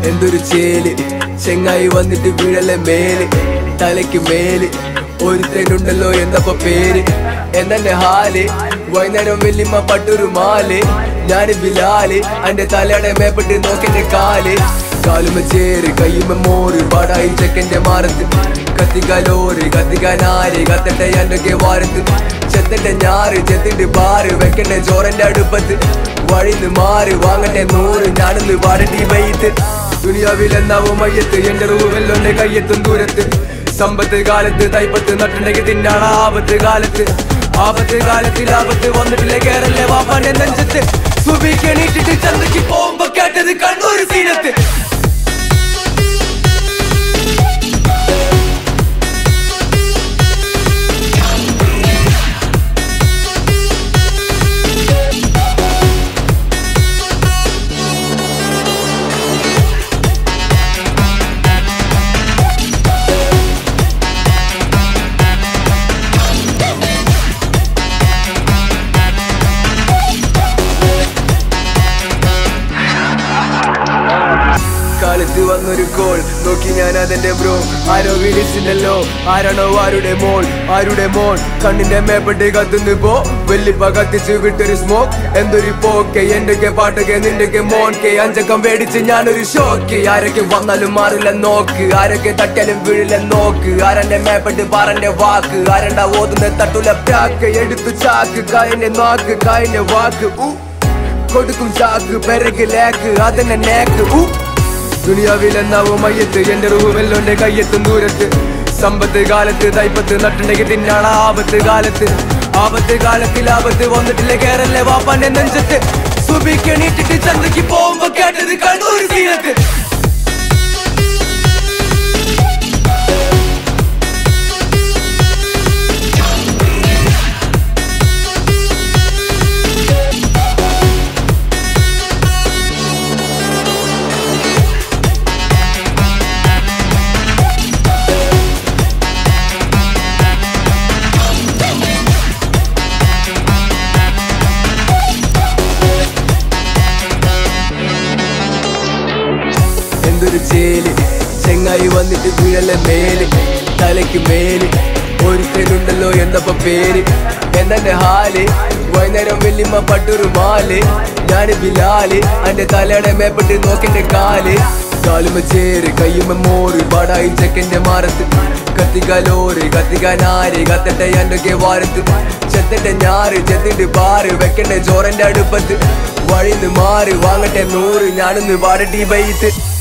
എന്തൊരു ചേല് ചെങ്ങായി വന്നിട്ട് വീഴലെ മേല് തലയ്ക്ക് മേല് ഒരുത്തനുണ്ടല്ലോ എന്നപ്പോ പേര് എന്നെ ഹാല് വൈകുന്നേരം വെല്ലിമ്മ പട്ടൊരു മാല് ഞാന് ബിലാല് അന്റെ തലയുടെ മേപ്പെട്ട് നോക്കെന്റെ കാല് കാലുമ ചേര് കയ്യുമ മോറ് പാടായി ചെക്കന്റെ മാറത്ത് കത്തിക്കാലോറ് കത്തിക്കാനാര് കത്തട്ടെ എന്നൊക്കെ വാരത്ത് ചെത്തന്റെ ഞാറ് ചെത്തിന്റെ ബാറ് വെക്കട്ടെ ചോറന്റെ അടുപ്പത്ത് വഴിന്ന് മാറ് വാങ്ങട്ടെ നൂറ് ഞാനിന്ന് പാടട്ടി വൈത്ത് ദുനിയാവിൽ എന്നാവും മയ്യത്ത് എന്റെ റൂവെല്ലോന്റെ കയ്യെത്തും ദൂരത്ത് സമ്പത്ത് കാലത്ത് തൈപ്പത്ത് നട്ടുണ്ടെങ്കിൽ തിന്നാണ് ആപത്ത് കാലത്ത് ആപത്ത് കാലത്തിൽ ആപത്ത് വന്നിട്ടില്ലേ കേരള വാപ്പാന്റെ നെഞ്ചത്ത് സുബിക്കണീട്ടിട്ട് ചന്തയ്ക്ക് പോകുമ്പോ കേട്ടത് കണ്ണൂർ സീനത്ത് കാലത്ത് വന്നൊരു കോൾ നോക്കി ഞാൻ അതെന്റെ ബ്രോ ആരോ വിളിച്ചില്ലല്ലോ ആരാണോ ആരുടെ മോൾ ആരുടെ മോൾ കണ്ണിന്റെ മേപ്പെട്ട് കത്തുന്നു പോ വെള്ളിപ്പ കത്തിച്ച് വിട്ടൊരു സ്മോക്ക് എന്തൊരു പോക്കെ എന്റെയൊക്കെ പാട്ടൊക്കെ നിന്റെയൊക്കെ മോൻക്കെ അഞ്ചക്കം മേടിച്ച് ഞാനൊരു ഷോക്ക് ആരൊക്കെ വന്നാലും മാറില്ല നോക്ക് ആരൊക്കെ തട്ടിയാലും വീഴില്ല നോക്ക് ആരന്റെ മേപ്പെട്ട് പാറന്റെ വാക്ക് ആരണ്ട ഓതുന്ന തട്ടുല പ്രാക്ക് എടുത്തു ചാക്ക് കായന്റെ നാക്ക് കായന്റെ വാക്ക് ഊ കൊടുക്കും ചാക്ക് പെരക്ക് ലാക്ക് അതെന്നെ നേക്ക് ഊ ദുനിയാവിൽ എന്നാവും മയ്യത്ത് എന്റെ റൂവെല്ലോന്റെ കയ്യെത്തും ദൂരത്ത് സമ്പത്ത് കാലത്ത് തൈപ്പത്ത് നട്ടുണ്ടെങ്കിൽ തിന്നാണ് ആപത്ത് കാലത്ത് ആപത്ത് കാലത്തിൽ ആപത്ത് വന്നിട്ടില്ലേ കേരള വാപ്പാന്റെ നെഞ്ചത്ത് സുബിക്കണീട്ടിട്ട് ചന്തയ്ക്ക് പോകുമ്പോ കേട്ടത് കണ്ണൂർ സീനത്ത് എന്തൊരു ചേല് ചെങ്ങായി വന്നിട്ട് വീഴലെ മേല് തലയ്ക്ക് മേല് ഒരുത്തനുണ്ടല്ലോ എന്നപ്പോ പേര് എന്നെ ഹാല് വൈകുന്നേരം വെല്ലിമ്മ പട്ടൊരു മാല് ഞാന് ബിലാല് അന്റെ തലയുടെ മേപ്പെട്ട് നോക്കെന്റെ കാല് കാലുമ ചേര് കയ്യുമ മോറ് പാടായി ചെക്കന്റെ മാറത്ത് കത്തിക്കാലോറ് കത്തിക്കാനാര് കത്തട്ടെ എന്നൊക്കെ വാരത്ത് ചെത്തന്റെ ഞാറ് ചെത്തിന്റെ ബാറ് വെക്കട്ടെ ചോറന്റെ അടുപ്പത്ത് വഴിന്ന് മാറി വാങ്ങട്ടെ നൂറ് ഞാനൊന്ന് പാടട്ടി ബൈത്ത്